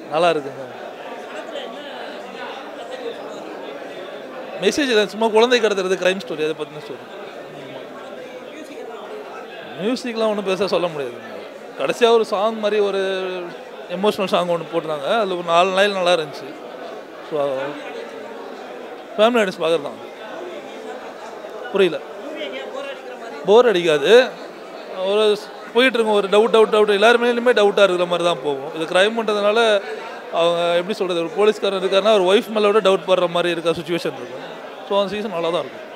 நல்லா இருக்குங்க மெசேஜ் இல்லை சும்மா குழந்தை கடத்துறது க்ரைம் ஸ்டோரி அதை பற்றின ஸ்டோரி மியூசிக்லாம் ஒன்றும் பெருசாக சொல்ல முடியாது கடைசியாக ஒரு சாங் மாதிரி ஒரு எமோஷ்னல் சாங் ஒன்று போட்டிருந்தாங்க அதில் ஒரு நாலு லைன் நல்லா இருந்துச்சு ஸோ ஃபேமிலி ஆடியன்ஸ் பார்க்குறது தான் புரியல போர் அடிக்காது ஒரு போயிட்டு இருக்கும் ஒரு டவுட் டவுட் டவுட் எல்லாருமே டவுட்டாக இருக்கிற மாதிரி தான் போகும் இது க்ரைம் பண்ணுறதுனால அவங்க எப்படி சொல்கிறது ஒரு போலீஸ்காரன் இருக்காருன்னா ஒரு ஒய்ஃப் மேலே விட டவுட் படுற மாதிரி இருக்க சுச்சுவேஷன் இருக்கும் ஸோ அந்த சீசன் நல்லா தான் இருக்கும்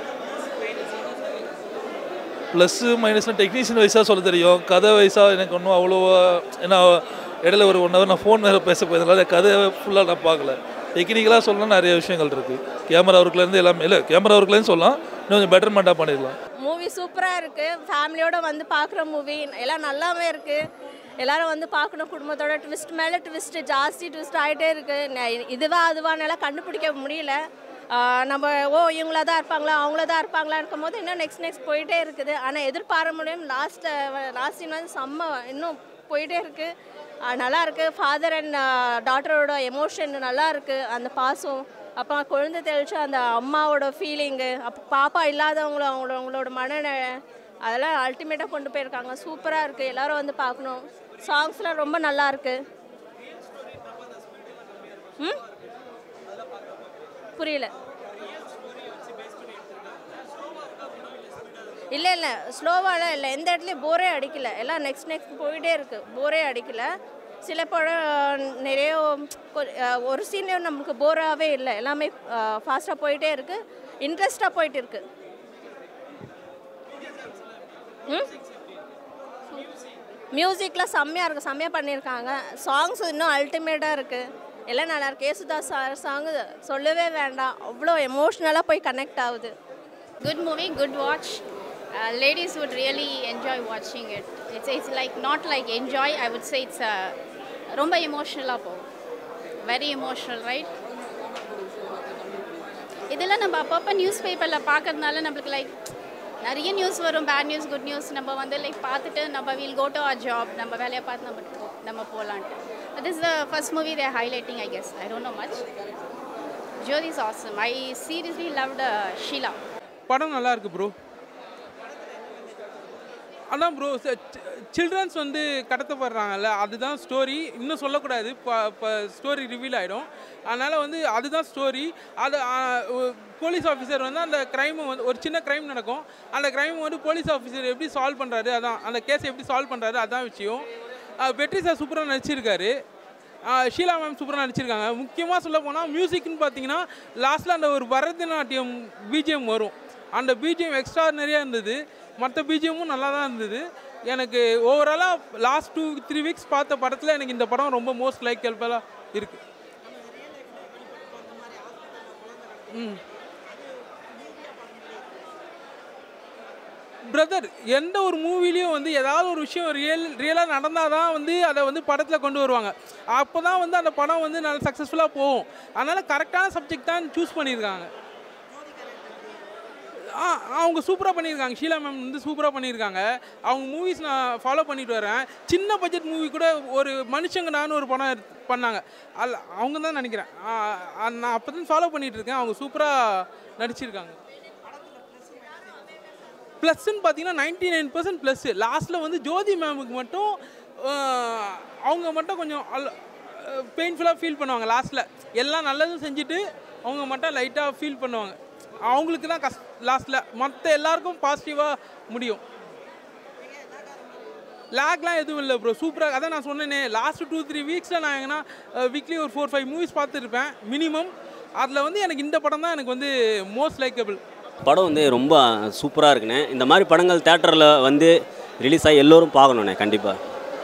ப்ளஸ்ஸு மைனஸ்னால் டெக்னீஷியன் வைஸாக சொல்ல தெரியும் கதை வைஸாக எனக்கு ஒன்றும் அவ்வளோவா ஏன்னா இடையில ஒரு ஒன் ஹவர் நான் ஃபோன் வேறு பேச போயதுனால கதை ஃபுல்லாக நான் பார்க்கல டெக்னிக்கலாக சொல்லணும் நிறைய விஷயங்கள் இருக்குது கேமரா ஒர்க்லேருந்து எல்லாமே இல்லை கேமரா ஒர்க்லேருந்து சொல்லலாம் இன்னும் கொஞ்சம் பெட்டர்மெண்ட்டாக பண்ணிடலாம் மூவி சூப்பராக இருக்குது ஃபேமிலியோட வந்து பார்க்குற மூவி எல்லாம் நல்லாவே இருக்குது எல்லாரும் வந்து பார்க்கணும் குடும்பத்தோட ட்விஸ்ட் மேலே ட்விஸ்ட் ஜாஸ்தி ட்விஸ்ட் ஆகிட்டே இருக்குது இதுவா அதுவான்னு எல்லாம் கண்டுபிடிக்க முடியல ஆஹ் நம்ம ஓ இவங்களா தான் இருப்பாங்களா அவங்கள தான் இருப்பாங்களா இருக்கும் போது இன்னும் நெக்ஸ்ட் நெக்ஸ்ட் போயிட்டே இருக்குது ஆனால் எதிர்பார்க்க முடியும் லாஸ்ட் லாஸ்ட் சீன் வந்து செம்ம இன்னும் போயிட்டே இருக்குது ஆஹ் நல்லா இருக்கு ஃபாதர் அண்ட் டாட்டரோட எமோஷன் நல்லா இருக்கு அந்த பாசம் அப்போ குழந்தை தெளிச்சு அந்த அம்மாவோட ஃபீலிங்கு அப்போ பாப்பா இல்லாதவங்கள அவங்களோட அவங்களோட மனநிலை அதெல்லாம் அல்டிமேட்டாக கொண்டு போயிருக்காங்க சூப்பராக இருக்குது எல்லாரும் வந்து பார்க்கணும் சாங்ஸ்லாம் ரொம்ப நல்லா இருக்கு ம் புரியல இல்லை இல்லை ஸ்லோவாலாம் இல்லை எந்த இடத்துலையும் போரே அடிக்கல எல்லாம் நெக்ஸ்ட் நெக்ஸ்ட் போயிட்டே இருக்கு போரே அடிக்கல சில படம் நிறைய கொ- அஹ் ஒரு சீன்லேயும் நமக்கு போராகவே இல்லை எல்லாமே ஃபாஸ்ட்டாக போயிட்டே இருக்கு இன்ட்ரெஸ்டாக போயிட்டு இருக்கு ம் மியூசிக்லாம் செம்மையாக இருக்குது செம்மையாக பண்ணியிருக்காங்க சாங்ஸ் இன்னும் அல்டிமேட்டாக இருக்குது எல்லாம் நல்லா இருக்கு ஏசுதாஸ் சார் சாங் சொல்லவே வேண்டாம் அவ்வளோ எமோஷ்னலாக போய் கனெக்ட் ஆகுது good movie good watch uh, ladies would really enjoy watching it it's, it's like not like enjoy i would say it's a ரொம்ப எமோஷ்னலாக போகும் வெரி எமோஷ்னல் ரைட் இதெல்லாம் நம்ம அப்பப்போ நியூஸ் பேப்பரில் பார்க்கறதுனால நம்மளுக்கு லைக் நிறைய நியூஸ் வரும் பேட் நியூஸ் குட் நியூஸ் நம்ம வந்து லைக் பார்த்துட்டு நம்ம will go to our job நம்ம வேலையை பார்த்து நம்ம போ- நம்ம போகலான்ட்டு But this is the first movie they're highlighting I guess I don't know much Jyoti is awesome I seriously loved uh, Sheila படம் நல்லா இருக்கு ப்ரோ அதான் ப்ரோ சில்ட்ரன்ஸ் வந்து கடத்தப்படுறாங்கல்ல அதுதான் ஸ்டோரி இன்னும் சொல்லக்கூடாது இப்போ ஸ்டோரி ரிவீல் ஆகிடும் அதனால் வந்து அதுதான் ஸ்டோரி அது போலீஸ் ஆஃபீஸர் வந்து அந்த க்ரைமை வந்து ஒரு சின்ன க்ரைம் நடக்கும் அந்த க்ரைம் வந்து போலீஸ் ஆஃபீஸர் எப்படி சால்வ் பண்ணுறாரு அதான் அந்த கேஸை எப்படி சால்வ் பண்ணுறாரு அதான் விஷயம் அஹ் வெற்றி சார் சூப்பராக நடிச்சிருக்காரு ஆஹ் ஷீலா மேம் சூப்பராக நடிச்சிருக்காங்க முக்கியமாக சொல்ல போனால் மியூசிக்னு பார்த்தீங்கன்னா லாஸ்ட்டில் அந்த ஒரு பரதநாட்டியம் பிஜிஎம் வரும் அந்த பிஜிஎம் எக்ஸ்ட்ரா நிறையா இருந்தது மற்ற பிஜிஎம்மும் நல்லா தான் இருந்தது எனக்கு ஓவராலாக லாஸ்ட் டூ த்ரீ வீக்ஸ் பார்த்த படத்தில் எனக்கு இந்த படம் ரொம்ப மோஸ்ட் லைக் ஹெல்ப்ஃபுல்லாக இருக்குது ம் பிரதர் எந்த ஒரு மூவிலையும் வந்து ஏதாவது ஒரு விஷயம் ரியல் ரியலாக நடந்தால் தான் வந்து அதை வந்து படத்தில் கொண்டு வருவாங்க அப்போ தான் வந்து அந்த படம் வந்து நல்ல சக்ஸஸ்ஃபுல்லாக போகும் அதனால் கரெக்டான சப்ஜெக்ட் தான் சூஸ் பண்ணியிருக்காங்க ஆ அவங்க சூப்பராக பண்ணியிருக்காங்க ஷீலா மேம் வந்து சூப்பராக பண்ணியிருக்காங்க அவங்க மூவிஸ் நான் ஃபாலோ பண்ணிட்டு வரேன் சின்ன பட்ஜெட் மூவி கூட ஒரு மனுஷங்கடான்னு ஒரு படம் எடுத்து- பண்ணாங்க அதில் அவங்க தான் நினைக்கிறேன் ஆ, ஆ, நான் அப்போ தான் ஃபாலோ பண்ணிட்டு இருக்கேன் அவங்க சூப்பராக நடிச்சிருக்காங்க ப்ளஸ்ன்னு பார்த்தீங்கன்னா நைன்டி நைன் பர்சன்ட் ப்ளஸ்ஸு லாஸ்ட்டில் வந்து ஜோதி மேமுக்கு மட்டும் ஆஹ், அவங்க மட்டும் கொஞ்சம் பெயின்ஃபுல்லாக ஃபீல் பண்ணுவாங்க லாஸ்ட்டில் எல்லாம் நல்லதும் செஞ்சுட்டு அவங்க மட்டும் லைட்டாக ஃபீல் பண்ணுவாங்க அவங்களுக்கு தான் கஷ் லாஸ்ட்டில் மற்ற எல்லாருக்கும் பாசிட்டிவாக முடியும் லேக்லாம் எதுவும் இல்லை ப்ரோ சூப்பராக அதான் நான் சொன்னேனே லாஸ்ட் டூ த்ரீ வீக்ஸில் நான் எங்கன்னா வீக்லி ஒரு ஃபோர் ஃபைவ் மூவிஸ் பார்த்துருப்பேன் மினிமம் அதில் வந்து எனக்கு இந்த படம் தான் எனக்கு வந்து மோஸ்ட் லைக்கபிள் படம் வந்து ரொம்ப சூப்பராக இருக்குண்ணே இந்த மாதிரி படங்கள் தேட்டரில் வந்து ரிலீஸ் ஆகி எல்லோரும் பார்க்கணுண்ணே கண்டிப்பாக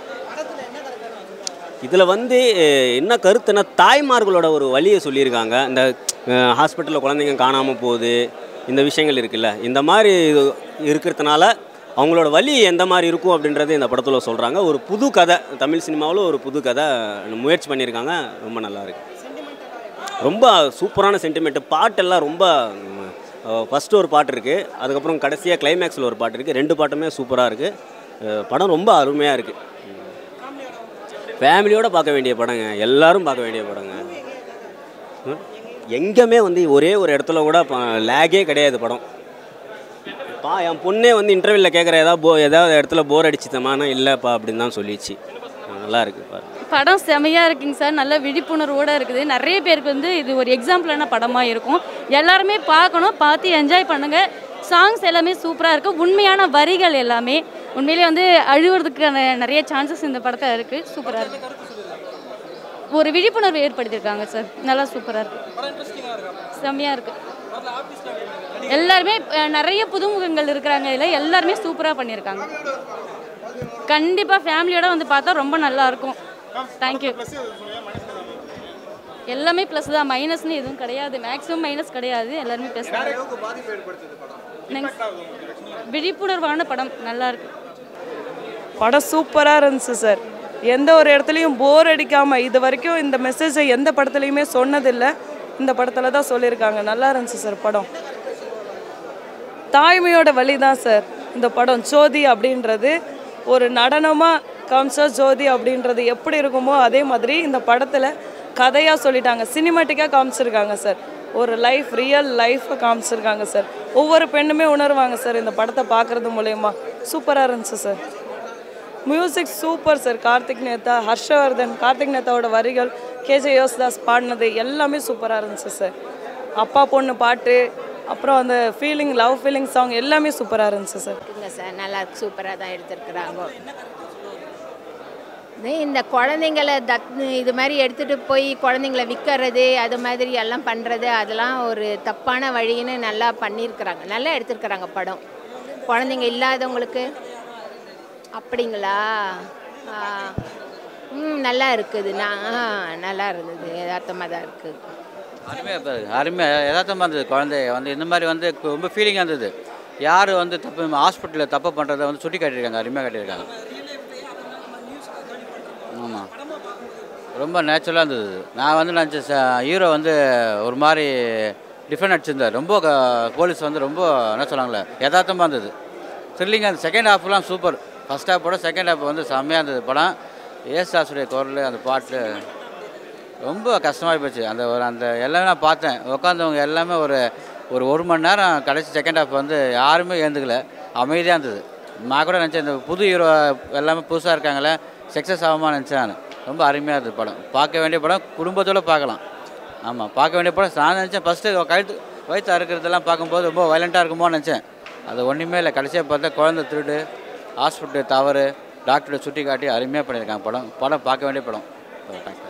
இதில் வந்து அஹ், என்ன கருத்துன்னா தாய்மார்களோட ஒரு வழியை சொல்லியிருக்காங்க இந்த ஹாஸ்பிட்டலில் குழந்தைங்க காணாமல் போகுது இந்த விஷயங்கள் இருக்குல்ல இந்த மாதிரி இது இருக்கிறதுனால அவங்களோட வழி எந்த மாதிரி இருக்கும் அப்படின்றது இந்த படத்தில் சொல்கிறாங்க ஒரு புது கதை தமிழ் சினிமாவில் ஒரு புது கதை முயற்சி பண்ணியிருக்காங்க ரொம்ப நல்லா இருக்கு ரொம்ப சூப்பரான சென்டிமெண்ட் பாட்டெல்லாம் ரொம்ப ஃபஸ்ட்டு ஒரு பாட்டு இருக்குது அதுக்கப்புறம் கடைசியாக கிளைமேக்ஸில் ஒரு பாட்டு இருக்குது ரெண்டு பாட்டுமே சூப்பராக இருக்குது படம் ரொம்ப அருமையாக இருக்குது ஃபேமிலியோட பார்க்க வேண்டிய படங்க எல்லாரும் பார்க்க வேண்டிய படங்க ம். எங்கேயுமே வந்து ஒரே ஒரு இடத்துல கூட லேகே கிடையாது படம் பா என் பொண்ணே வந்து இன்டர்வியூவில் கேட்குற ஏதாவது போ ஏதாவது இடத்துல போர் அடிச்சுத்தமானா இல்லைப்பா அப்படின்னு தான் சொல்லிச்சு நல்லா இருக்கு பாரு படம் செமையாக இருக்குங்க சார் நல்ல விழிப்புணர்வோடு இருக்குது நிறைய பேருக்கு வந்து இது ஒரு எக்ஸாம்பிளான படமாக இருக்கும் எல்லாருமே பார்க்கணும் பார்த்து என்ஜாய் பண்ணுங்கள் சாங்ஸ் எல்லாமே சூப்பராக இருக்குது உண்மையான வரிகள் எல்லாமே உண்மையிலேயே வந்து அழுவுறதுக்கான நிறைய சான்சஸ் இந்த படத்தில் இருக்குது சூப்பராக இருக்குது ஒரு விழிப்புணர்வு ஏற்படுத்தியிருக்காங்க சார் நல்லா சூப்பராக இருக்குது செம்மையாக இருக்குது எல்லாருமே அஹ், நிறைய புதுமுகங்கள் இருக்கிறாங்க இதில் எல்லாருமே சூப்பராக பண்ணியிருக்காங்க கண்டிப்பாக ஃபேமிலியோட வந்து பார்த்தா ரொம்ப நல்லா இருக்கும் தேங்க்யூ எல்லாமே ப்ளஸ் தான் மைனஸ்னு எதுவும் கிடையாது மேக்ஸிமம் மைனஸ் கிடையாது எல்லாருமே ப்ளஸ் விழிப்புணர்வான படம் நல்லா இருக்கு படம் சூப்பராக இருந்துச்சு சார் எந்த ஒரு இடத்துலையும் போர் அடிக்காமல் இது வரைக்கும் இந்த மெசேஜை எந்த படத்துலையுமே சொன்னதில்லை இந்த படத்தில் தான் சொல்லியிருக்காங்க நல்லா இருந்துச்சு சார் படம் தாய்மையோட வழி தான் சார் இந்த படம் ஜோதி அப்படின்றது ஒரு நடனமாக காமிச்சா ஜோதி அப்படின்றது எப்படி இருக்குமோ அதே மாதிரி இந்த படத்தில் கதையாக சொல்லிட்டாங்க சினிமாட்டிக்காக காமிச்சிருக்காங்க சார் ஒரு லைஃப் ரியல் லைஃப்பை காமிச்சிருக்காங்க சார் ஒவ்வொரு பெண்ணுமே உணர்வாங்க சார் இந்த படத்தை பார்க்குறது மூலயமா சூப்பராக இருந்துச்சு sir music super sir Karthik நேத்தா ஹர்ஷவர்தன் கார்த்திக் நேத்தாவோட வரிகள் கேஜே யோசுதாஸ் பாடினது எல்லாமே சூப்பராக இருந்துச்சு சார் அப்பா பொண்ணு பாட்டு அப்புறம் அந்த ஃபீலிங் லவ் ஃபீலிங் சாங் எல்லாமே சூப்பராக இருந்துச்சு சார் இருக்குங்க சார் நல்லா சூப்பராக தான் எடுத்திருக்கிறாங்க இது இந்த குழந்தைங்கள தத் இது மாதிரி எடுத்துகிட்டு போய் குழந்தைங்கள விற்கிறது அது மாதிரி எல்லாம் பண்ணுறது அதெல்லாம் ஒரு தப்பான வழின்னு நல்லா பண்ணியிருக்கிறாங்க நல்லா எடுத்திருக்கிறாங்க படம் குழந்தைங்க இல்லாதவங்களுக்கு அப்படிங்களா ஆ. ம் நல்லா இருக்குது நான் ஆ, நல்லா இருந்தது யதார்த்தமாக தான் இருக்குது அருமையாக இருந்தது அருமையாக யதார்த்தமாக இருந்தது குழந்தைய வந்து இந்த மாதிரி வந்து கு- ரொம்ப ஃபீலிங்காக இருந்தது யார் வந்து தப்பு ஹாஸ்பிட்டலில் தப்பு பண்ணுறதை வந்து சுட்டி காட்டியிருக்காங்க அருமையாக காட்டியிருக்காங்க ஆமாம் ரொம்ப நேச்சுரலாக இருந்தது நான் வந்து நினச்ச ஹீரோ வந்து ஒரு மாதிரி டிஃப்ரெண்ட் அடிச்சிருந்தார் ரொம்ப க- போலீஸ் வந்து ரொம்ப என்ன சொன்னாங்களே யதார்த்தமாக இருந்தது த்ரில்லிங்காக இருந்தது செகண்ட் ஹாஃப்லாம் சூப்பர் ஃபஸ்ட் ஹாஃபோட செகண்ட் ஹாஃப் வந்து செம்மையாக இருந்தது படம் ஏசுதாசுடைய குரல் அந்த பாட்டு ரொம்ப கஷ்டமாக போச்சு அந்த ஒரு அந்த எல்லாமே நான் பார்த்தேன் உட்காந்தவங்க எல்லாமே ஒரு ஒரு ஒரு மணி நேரம் கடைசி செகண்ட் ஹாஃப் வந்து யாருமே ஏந்துக்கல அமைதியாக இருந்தது நான் கூட நினச்சேன் இந்த புது ஹீரோ எல்லாமே புதுசாக இருக்காங்களே சக்ஸஸ் ஆகுமா நினச்சேன் நான் ரொம்ப அருமையாக இருந்தது படம் பார்க்க வேண்டிய படம் குடும்பத்தோடு பார்க்கலாம் ஆமாம் பார்க்க வேண்டிய படம் நான் நினச்சேன் ஃபஸ்ட்டு கழுத்து வயிற்று அறுக்கிறதெல்லாம் பார்க்கும்போது ரொம்ப வயலண்ட்டாக இருக்குமோன்னு நினச்சேன் அது ஒன்றுமே இல்லை கடைசியாக பார்த்தா குழந்தை திருடு ஹாஸ்பிட்டல் தவறு டாக்டரை சுட்டி காட்டி அருமையாக பண்ணியிருக்காங்க படம் படம் பார்க்க வேண்டிய படம் தேங்க்ஸ்